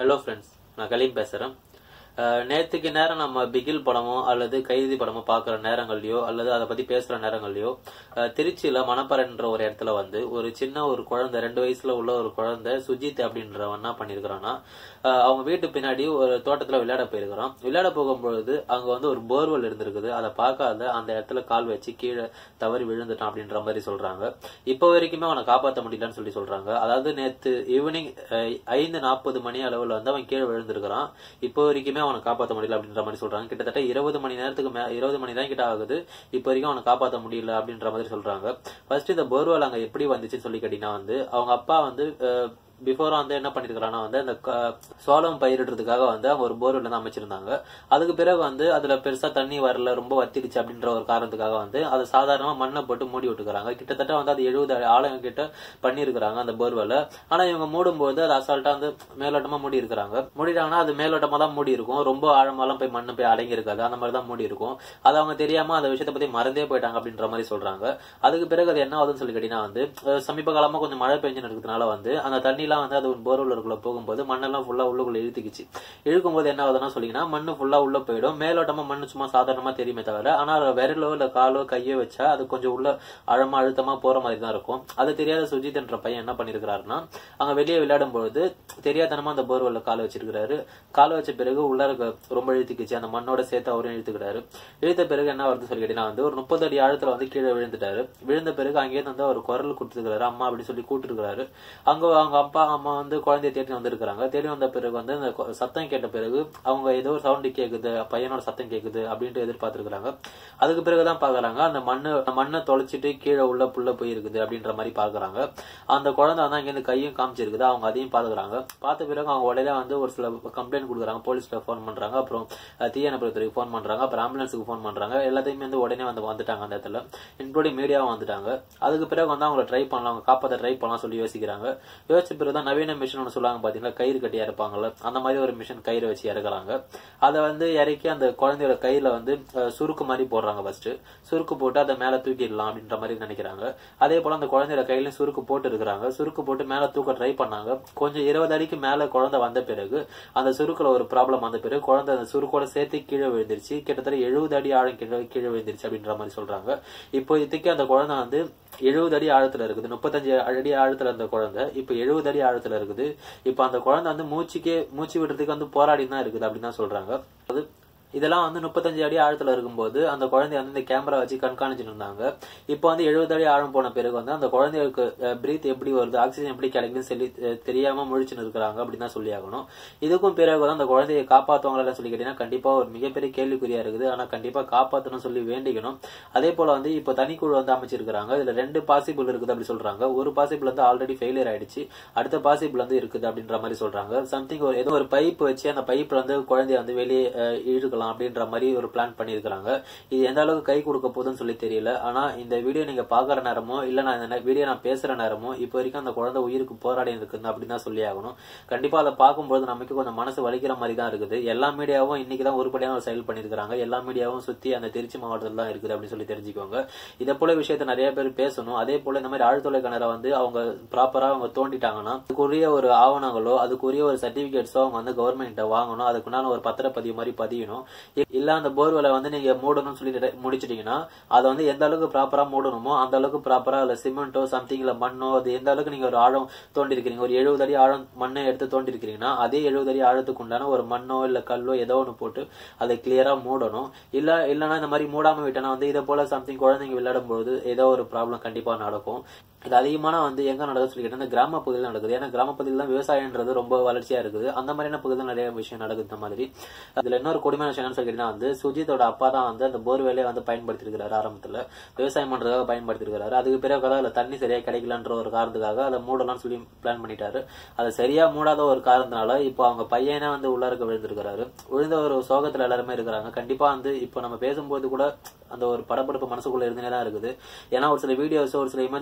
hello friends நான் கலீம் பேசுகிறேன் நேற்றுக்கு நேரம் நம்ம பிகில் படமோ அல்லது கைதி படமோ பார்க்குற நேரங்கள்லையோ அல்லது அதை பற்றி பேசுகிற நேரங்கள்லையோ அஹ், திருச்சியில் மணப்பரன்ற ஒரு இடத்துல வந்து ஒரு சின்ன ஒரு குழந்தை ரெண்டு வயசுல உள்ள ஒரு குழந்தை சுஜித் அப்படின்றவன் என்ன பண்ணியிருக்கிறான்னா அஹ், அவங்க வீட்டு பின்னாடி ஒரு தோட்டத்தில் விளையாட போயிருக்கிறான் விளையாட போகும்பொழுது அங்கே வந்து ஒரு போர்வெல் இருந்திருக்குது அதை பார்க்காத அந்த இடத்துல கால் வச்சு கீழே தவறி விழுந்துட்டான் அப்படின்ற மாதிரி சொல்றாங்க இப்போ வரைக்குமே அவனை காப்பாற்ற முடியலன்னு சொல்லி சொல்றாங்க அதாவது நேத்து ஈவினிங் ஐந்து நாற்பது மணி அளவுல வந்து அவன் கீழே விழுந்திருக்கிறான் இப்போ வரைக்குமே அவனை காப்பாற்ற முடியல அப்படின்ற மாதிரி சொல்றாங்க கிட்டத்தட்ட இருபது மணி நேரத்துக்கு மே இருபது மணி தான் கிட்ட ஆகுது இப்போ வரைக்கும் அவனை காப்பாற்ற முடியல அப்படின்ற மாதிரி சொல்றாங்க ஃபர்ஸ்ட் இந்த போர்வெல் அங்க எப்படி வந்துச்சுன்னு சொல்லி கேட்டீங்கன்னா வந்து அவங்க அப்பா வந்து பிஃபோரா வந்து என்ன பண்ணிருக்காங்கன்னா வந்து அந்த க- சோளம் பயிரிடுறதுக்காக வந்து அவங்க ஒரு போர்வெல் வந்து அமைச்சிருந்தாங்க அதுக்கு பிறகு வந்து அதுல பெருசா தண்ணி வரல ரொம்ப வத்திடுச்சு அப்படின்ற ஒரு காரணத்துக்காக வந்து அதை சாதாரணமா மண்ணை போட்டு மூடி விட்டுக்கிறாங்க கிட்டத்தட்ட வந்து அது எழுபது ஆளுங்க கிட்ட பண்ணியிருக்கிறாங்க அந்த போர்வெல ஆனா இவங்க மூடும்போது அது அசால்ட்டா வந்து மேலோட்டமா மூடி இருக்கிறாங்க மூடிட்டாங்கன்னா அது மேலோட்டமா தான் மூடி இருக்கும் ரொம்ப ஆழமாலாம் போய் மண்ணு போய் அடங்கி இருக்காது அந்த மாதிரி தான் மூடி இருக்கும் அது அவங்க தெரியாம அந்த விஷயத்தை பத்தி மறந்தே போயிட்டாங்க அப்படின்ற மாதிரி சொல்றாங்க அதுக்கு பிறகு அது என்ன ஆகுதுன்னு சொல்லி கேட்டீங்கன்னா வந்து அஹ் சமீப காலமா கொஞ்சம் மழை பெஞ்சு இருக்கிறதுனால வந்து அந்த தண்ணிலாம் வந்து அது ஒரு போர்வெல் இருக்குள்ள போகும்போது மண்ணெல்லாம் ஃபுல்லா உள்ளுக்குள்ள இழுத்துக்கிச்சு இழுக்கும் போது என்ன ஆகுதுன்னா சொல்லிங்கன்னா மண்ணு ஃபுல்லா உள்ள போயிடும் மேலோட்டமா மண்ணு சும்மா சாதாரணமா தெரியுமே தவிர ஆனா அது விரலோ இல்ல காலோ கையோ வச்சா அது கொஞ்சம் உள்ள ஆழமா அழுத்தமா போற மாதிரி தான் இருக்கும் அது தெரியாத சுஜித் என்ற பையன் என்ன பண்ணிருக்கிறாருன்னா அங்க வெளியே விளையாடும் பொழுது தெரியாதனமா அந்த போர்வெல்ல காலை வச்சிருக்கிறாரு காலை வச்ச பிறகு உள்ள இருக்க ரொம்ப இழுத்துக்கிச்சு அந்த மண்ணோட சேர்த்து அவரும் இழுத்துக்கிறாரு இழுத்த பிறகு என்ன வருது சொல்லி கேட்டீங்கன்னா வந்து ஒரு முப்பது அடி ஆழத்துல வந்து கீழே விழுந்துட்டாரு விழுந்த பிறகு அங்கேயே வந்து ஒரு குரல் கொடுத்துருக்காரு அம்மா அப்படின்னு சொல்லி கூப்பிட்டுருக்காரு அங்க அவங்க அப்பா அம்மா வந்து குழந்தைய தேடி வந்திருக்காங்க தேடி வந்த பிறகு வந்து அந்த கொ- சத்தம் கேட்ட பிறகு அவங்க ஏதோ ஒரு சவுண்டு கேக்குது பையனோட சத்தம் கேக்குது அப்படின்ட்டு எதிர்பார்த்திருக்காங்க அதுக்கு பிறகுதான் பாக்குறாங்க அந்த மண்ணு அந்த மண்ணை தொலைச்சிட்டு கீழே உள்ள புள்ள போயிருக்குது அப்படின்ற மாதிரி பாக்குறாங்க அந்த குழந்தை வந்து அங்கிருந்து கையும் காமிச்சிருக்குது அவங்க அதையும் பாத்துக்கிறாங்க பார்த்த பிறகு அவங்க உடனே வந்து ஒரு சில கம்ப்ளைண்ட் கொடுக்குறாங்க போலீஸ்ல ஃபோன் பண்றாங்க அப்புறம் அஹ், தீயணைப்புத்துறைக்கு ஃபோன் பண்றாங்க அப்புறம் ஆம்புலன்ஸுக்கு ஃபோன் பண்றாங்க எல்லாத்தையுமே வந்து உடனே வந்து வந்துட்டாங்க அந்த இடத்துல இன்க்ளூடிங் மீடியாவும் வந்துட்டாங்க அதுக்கு பிறகு வந்து அவங்களை ட்ரை பண்ணலாம் அவங்க காப்பாற்ற ட்ரை பண்ணலாம் சொல்லி யோசிக்கிறாங்க யோசிச்ச பிறகு தான் நவீன மிஷின் ஒன்று சொல்லுவாங்க பாத்தீங்களா கயிறு கட்டி இறப்பாங்கல்ல அந்த மாதிரி ஒரு மிஷின் கயிறு வச்சு இறக்குறாங்க அதை வந்து இறக்கி அந்த குழந்தையோட கையில வந்து அஹ், சுருக்கு மாதிரி போடுறாங்க ஃபர்ஸ்ட் சுருக்கு போட்டு அதை மேல தூக்கிடலாம் அப்படின்ற மாதிரி நினைக்கிறாங்க அதே போல அந்த குழந்தையோட கையில சுருக்கு போட்டு இருக்கிறாங்க சுருக்கு போட்டு மேல தூக்க ட்ரை பண்ணாங்க கொஞ்சம் இருபது அடிக்கு மேல குழந்தை வந்த பிறகு அந்த சுருக்குல ஒரு ப்ராப்ளம் வந்த பிறகு குழந்தை அந்த சுருக்கோட சேர்த்து கீழே விழுந்துருச்சு கிட்டத்தட்ட எழுபது அடி ஆழம் கீழே கீழே விழுந்துருச்சு அப்படின்ற மாதிரி சொல்றாங்க இப்போதைக்கு அந்த குழந்தை வந்து எழுபது அடி ஆழத்துல இருக்குது முப்பத்தஞ்சு அடி ஆழத்துல இருந்த குழந்தை இப்ப எழுபது அடி ஆழத்துல இருக்குது இப்ப அந்த குழந்தை வந்து மூச்சுக்கே மூச்சு விடுறதுக்கு வந்து போராடி தான் இருக்குது அப்படின்னு தான் சொல்றாங்க அது இதெல்லாம் வந்து முப்பத்தஞ்சு அடி ஆழத்துல இருக்கும்போது அந்த குழந்தைய வந்து இந்த கேமரா வச்சு கண்காணிச்சுட்டு இருந்தாங்க இப்போ வந்து எழுபது அடி ஆழம் போன பிறகு வந்து அந்த குழந்தைகளுக்கு பிரீத் எப்படி வருது ஆக்சிஜன் எப்படி கிடைக்குதுன்னு சொல்லி அஹ், தெரியாம முழிச்சுன்னு இருக்கிறாங்க அப்படின்னு தான் சொல்லி ஆகணும் இதுக்கும் பிறகு வந்து அந்த குழந்தையை காப்பாத்துவாங்களா சொல்லி கேட்டீங்கன்னா கண்டிப்பா ஒரு மிகப்பெரிய கேள்விக்குறியா இருக்குது ஆனா கண்டிப்பா காப்பாத்தணும் சொல்லி வேண்டிக்கணும் அதே போல வந்து இப்போ தனிக்குழு வந்து அமைச்சிருக்காங்க இதுல ரெண்டு பாசிபிள் இருக்குது அப்படி சொல்றாங்க ஒரு பாசிபிள் வந்து ஆல்ரெடி ஃபெயிலியர் ஆயிடுச்சு அடுத்த பாசிபிள் வந்து இருக்குது அப்படின்ற மாதிரி சொல்றாங்க சம்திங் ஒரு ஏதோ ஒரு பைப் வச்சு அந்த பைப்ல வந்து குழந்தைய வந்து வெளியே அஹ், இழுக்கலாம் அப்படின்ற மாதிரி ஒரு பிளான் பண்ணியிருக்காங்க இது எந்த அளவுக்கு கை கொடுக்க போகுதுன்னு சொல்லி தெரியல ஆனா இந்த வீடியோ நீங்க பாக்குற நேரமோ இல்ல நான் இந்த வீடியோ நான் பேசுற நேரமோ இப்போ வரைக்கும் அந்த குழந்தை உயிருக்கு போராடி இருக்குது அப்படின்னு தான் சொல்லி ஆகணும் கண்டிப்பா அதை பார்க்கும்போது நமக்கு கொஞ்சம் மனசு வலிக்கிற மாதிரி தான் இருக்குது எல்லா மீடியாவும் இன்னைக்கு தான் உருப்படியான ஒரு செயல் பண்ணியிருக்காங்க எல்லா மீடியாவும் சுத்தி அந்த திருச்சி மாவட்டத்தில் தான் இருக்குது அப்படின்னு சொல்லி தெரிஞ்சுக்கோங்க இதை போல விஷயத்த நிறைய பேர் பேசணும் அதே போல இந்த மாதிரி ஆழ்துளை கிணறை வந்து அவங்க ப்ராப்பரா அவங்க தோண்டிட்டாங்கன்னா அதுக்குரிய ஒரு ஆவணங்களோ அதுக்குரிய ஒரு சர்டிபிகேட்ஸோ அவங்க வந்து கவர்மெண்ட் வாங்கணும் அதுக்குண்டான ஒரு பத்திரப்பதிவு மாதிரி பதியணும் இ- இல்ல அந்த போர்வெலை வந்து நீங்க மூடணும்னு சொல்லி ரெ- முடிச்சிட்டீங்கன்னா அதை வந்து எந்த அளவுக்கு ப்ராப்பரா மூடணுமோ அந்த அளவுக்கு ப்ராப்பரா இல்ல சிமெண்டோ சம்திங் இல்ல மண்ணோ அது எந்த அளவுக்கு நீங்க ஒரு ஆழம் தோண்டி இருக்கிறீங்க ஒரு எழுபது அடி ஆழம் மண்ணை எடுத்து தோண்டி இருக்கிறீங்கன்னா அதே எழுபது அடி ஆழத்துக்கு உண்டான ஒரு மண்ணோ இல்ல கல்லோ ஏதோ ஒன்று போட்டு அதை கிளியரா மூடணும் இல்ல இல்லைன்னா இந்த மாதிரி மூடாம விட்டனா வந்து இதை போல சம்திங் குழந்தைங்க விளையாடும் பொழுது ஏதோ ஒரு ப்ராப்ளம் கண்டிப்பா நடக்கும் இது அதிகமான வந்து எங்க நடக்குது சொல்லி கேட்டா இந்த கிராம பகுதியில் நடக்குது ஏன்னா கிராம பகுதியில் தான் விவசாயன்றது ரொம்ப வளர்ச்சியா இருக்குது அந்த மாதிரியான பகுதியில் நிறைய விஷயம் நடக்குது இந்த மாதிரி அதுல இன்னொரு கொடுமையான விஷயம் என்னன்னு சொல்லி கேட்டீங்கன்னா வந்து சுஜித்தோட அப்பா தான் வந்து அந்த போர்வேலையை வந்து பயன்படுத்திருக்கிறாரு ஆரம்பத்துல விவசாயம் பண்றதுக்காக பயன்படுத்திருக்கிறாரு அதுக்கு பிறகு தான் அதுல தண்ணி சரியா கிடைக்கலன்ற ஒரு காரணத்துக்காக அதை மூடலாம்னு சொல்லி பிளான் பண்ணிட்டாரு அதை சரியா மூடாத ஒரு காரணத்தினால இப்போ அவங்க பையனே வந்து உள்ள இருக்க விழுந்திருக்கிறாரு விழுந்த ஒரு சோகத்துல எல்லாருமே இருக்கிறாங்க கண்டிப்பா வந்து இப்போ நம்ம பேசும்போது கூட அந்த ஒரு படபடப்பு மனசுக்குள்ள இருந்துனே தான் இருக்குது ஏன்னா ஒரு சில வீடியோஸ் ஒரு சில இமேஜஸ் எல்லாம் பார்க்கும்போது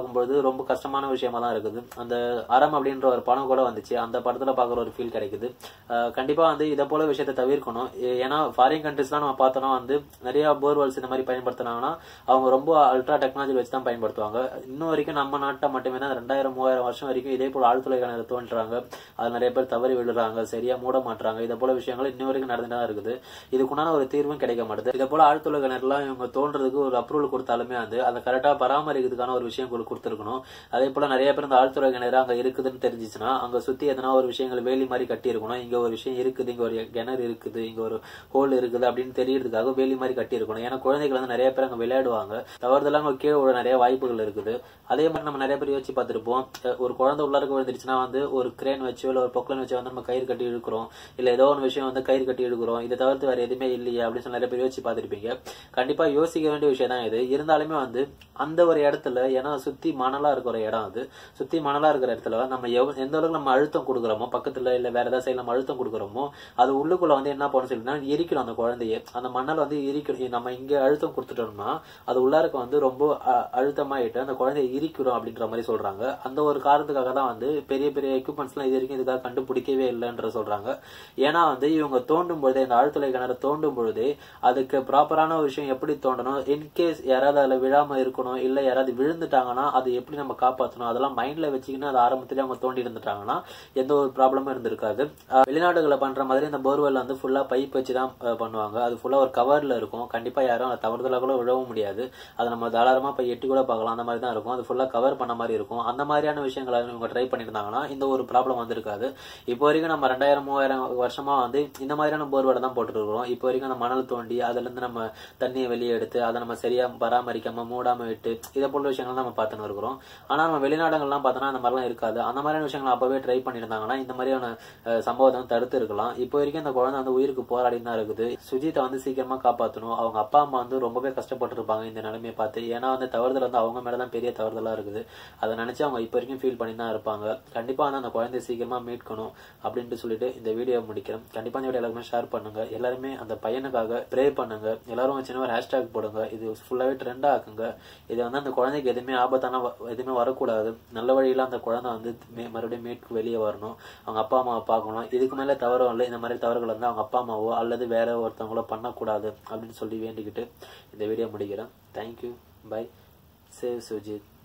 பார்க்கும்போது ரொம்ப கஷ்டமான விஷயமா தான் இருக்குது அந்த அறம் அப்படின்ற ஒரு படம் கூட வந்துச்சு அந்த படத்துல பாக்குற ஒரு ஃபீல் கிடைக்குது அஹ் கண்டிப்பா வந்து இதை போல விஷயத்தை தவிர்க்கணும் ஏ- ஏன்னா ஃபாரின் கண்ட்ரிஸ்லாம் நம்ம பார்த்தோம்னா வந்து நிறைய போர்வெல்ஸ் இந்த மாதிரி பயன்படுத்துனாங்கன்னா அவங்க ரொம்ப அல்ட்ரா டெக்னாலஜி வச்சு தான் பயன்படுத்துவாங்க இன்னும் வரைக்கும் நம்ம நாட்டை மட்டுமே தான் ரெண்டாயிரம் மூவாயிரம் வருஷம் வரைக்கும் இதே போல ஆழ்துளை கிணறு தோன்றுறாங்க அது நிறைய பேர் தவறி விழுறாங்க சரியா மூட மாட்டாங்க இதை போல விஷயங்கள் இன்னும் வரைக்கும் நடந்துட்டு தான் இருக்குது இதுக்குண்டான ஒரு தீர்வும் கிடைக்க மாட்டுது இதே போல ஆழ்துளை கிணறுலாம் இவங்க தோன்றதுக்கு ஒரு அப்ரூவல் கொடுத்தாலுமே வந்து அதை கரெக்டா பராமரிக்கிறதுக்கான ஒரு விஷயம் கொடு- கொடுத்திருக்கணும் அதே போல நிறைய பேர் இந்த ஆழ்துளை கிணறு அங்க இருக்குதுன்னு தெரிஞ்சிச்சுன்னா அங்க சுத்தி எதனா ஒரு விஷயங்கள் வேலி மாதிரி கட்டி இருக்கணும் இங்க ஒரு விஷயம் இருக்குது இங்க ஒரு கிணறு இருக்குது இங்க ஒரு ஹோல் இருக்குது அப்படின்னு தெரியறதுக்காக வேலி மாதிரி கட்டி இருக்கணும் ஏன்னா குழந்தைகள் வந்து நிறைய பேர் அங்க விளையாடுவாங்க தவறுதெல்லாம் அங்க கீழே விட நிறைய வாய்ப்புகள் இருக்குது அதே மாதிரி நம்ம நிறைய பேர் யோசிச்சு பார்த்திருப்போம் அஹ் ஒரு குழந்தை உள்ளாருக்கு விழுந்துருச்சுன்னா வந்து ஒரு கிரேன் வச்சோ இல்ல ஒரு பொக்லன் வச்சு வந்து நம்ம கயிறு கட்டி இழுக்கிறோம் இல்ல ஏதோ ஒரு விஷயம் வந்து கயிறு கட்டி இழுக்கிறோம் இதை தவிர்த்து வேற எதுவுமே இல்லையே அப்படின்னு சொல்லி நிறைய பேர் யோசிச்சு பார்த்திருப்பீங்க கண்டிப்பா யோசிக்க வேண்டிய விஷயம் தான் இது இருந்தாலுமே வந்து அந்த ஒரு இடத்துல ஏன்னா சுத்தி மணலா இருக்கிற இடம் அது சுத்தி மணலா இருக்கிற இடத்துல நம்ம எவ்- எந்த அளவுக்கு நம்ம அழுத்தம் கொடுக்குறோமோ பக்கத்துல இல்ல வேற ஏதாவது சைடுல நம்ம அழுத்தம் கொடுக்குறோமோ அது உள்ளுக்குள்ள வந்து என்ன பண்ணணும் சொல்லினா எரிக்கணும் அந்த குழந்தைய அந்த மணல் வந்து எரிக்கணும் நம்ம இங்க அழுத்தம் கொடுத்துட்டோம்னா அது உள்ளாருக்க வந்து ரொம்ப அ- அழுத்தமாயிட்டு அந்த குழந்தைய இரிக்கிறோம் அப்படின்ற மாதிரி சொல்றாங்க அந்த ஒரு காரணத்துக்காக தான் வந்து பெரிய பெரிய எக்யூப்மெண்ட்ஸ் எல்லாம் இது வரைக்கும் இதுக்காக கண்டுபிடிக்கவே இல்லைன்ற சொல்றாங்க ஏன்னா வந்து இவங்க தோண்டும் பொழுதே இந்த ஆழ்துளை கிணறு தோண்டும் பொழுதே அதுக்கு ப்ராப்பரான ஒரு விஷயம் எப்படி தோண்டணும் இன்கேஸ் யாராவது அதுல விழாம இருக்கணும் இல்ல யாராவது விழுந்துட்டாங்கன்னா அது எப்படி நம்ம காப்பாற்றணும் அதெல்லாம் மைண்ட்ல வச்சுக்கின்னு அது ஆரம்பத்திலே அவங்க தோண்டி இருந்துட்டாங்கன்னா எந்த ஒரு ப்ராப்ளமும் இருந்திருக்காது அஹ் வெளிநாடுகளை பண்ற மாதிரி இந்த போர்வெல் வந்து ஃபுல்லா பைப் வச்சு தான் அஹ், பண்ணுவாங்க அது ஃபுல்லா ஒரு கவர்ல இருக்கும் கண்டிப்பா யாரும் அதை தவறுதலா கூட விழவும் முடியாது அதை நம்ம தாராளமா போய் எட்டி கூட பார்க்கலாம் அந்த மாதிரி தான் இருக்கும் அது ஃபுல்லா கவர் பண்ண மாதிரி இருக்கும் அந்த மாதிரியான விஷயங்களை இவங்க ட்ரை பண்ணியிருந்தாங்கன்னா இந்த ஒரு ப்ராப்ளம் வந்திருக்காது இப்போ வரைக்கும் நம்ம ரெண்டாயிரம் மூவாயிரம் வருஷமா வந்து இந்த மாதிரியான போர்வெலை தான் போட்டுட்டு இருக்கிறோம் இப்போ வரைக்கும் அந்த மணல் தோண்டி அதுல இருந்து நம்ம தண்ணியை வெளியே எடுத்து அதை நம்ம சரியா பராமரிக்காம மூடாம விட்டு இதை போன்ற விஷயங்கள் நம்ம பார்த்துன்னு இருக்கிறோம் ஆனா நம்ம வெளிநாடுகள்லாம் பார்த்தோம்னா அந்த மாதிரிலாம் இருக்காது அந்த மாதிரியான விஷயங்களை அப்பவே ட்ரை பண்ணியிருந்தாங்கன்னா இந்த மாதிரியான அஹ், சம்பவத்தை வந்து தடுத்து இருக்கலாம் இப்போ வரைக்கும் அந்த குழந்தை வந்து உயிருக்கு போராடி தான் இருக்குது சுஜித்தை வந்து சீக்கிரமா காப்பாற்றணும் அவங்க அப்பா அம்மா வந்து ரொம்பவே கஷ்டப்பட்டு இருப்பாங்க இந்த நிலைமையை பார்த்து ஏன்னா வந்து தவறுதல் வந்து அவங்க மேலதான் பெரிய தவறுதலா இருக்குது அதை நினைச்சு அவங்க இப்போ வரைக்கும் ஃபீல் பண்ணி தான் இருப்பாங்க கண்டிப்பா வந்து அந்த குழந்தைய சீக்கிரமா மீட்கணும் அப்படின்ட்டு சொல்லிட்டு இந்த வீடியோ முடிக்கிறேன் கண்டிப்பா இந்த வீடியோ எல்லாருமே ஷேர் பண்ணுங்க எல்லாருமே அந்த பையனுக்காக ப்ரே பண்ணுங்க எல்லாரும் சின்ன ஒரு ஹேஷ்டேக் போடுங்க இது ஃபுல்லாவே ட்ரெண்டா ஆக்குங்க இது வந்து அந்த குழந்தைக்கு எதுவுமே ஆபத்தான வ- எதுவுமே வரக்கூடாது நல்ல வழியில அந்த குழந்தை வந்து மே- மறுபடியும் மீட்கு வெளியே வரணும் அவங்க அப்பா அம்மாவை பார்க்கணும் இதுக்கு மேல தவறும் இல்லை இந்த மாதிரி தவறுகள் வந்து அவங்க அப்பா அம்மாவோ அல்லது வேற ஒருத்தவங்களோ பண்ணக்கூடாது அப்படின்னு சொல்லி வேண்டிக்கிட்டு இந்த வீடியோ முடிக்கிறேன் தேங்க்யூ பை சேவ் சுஜித்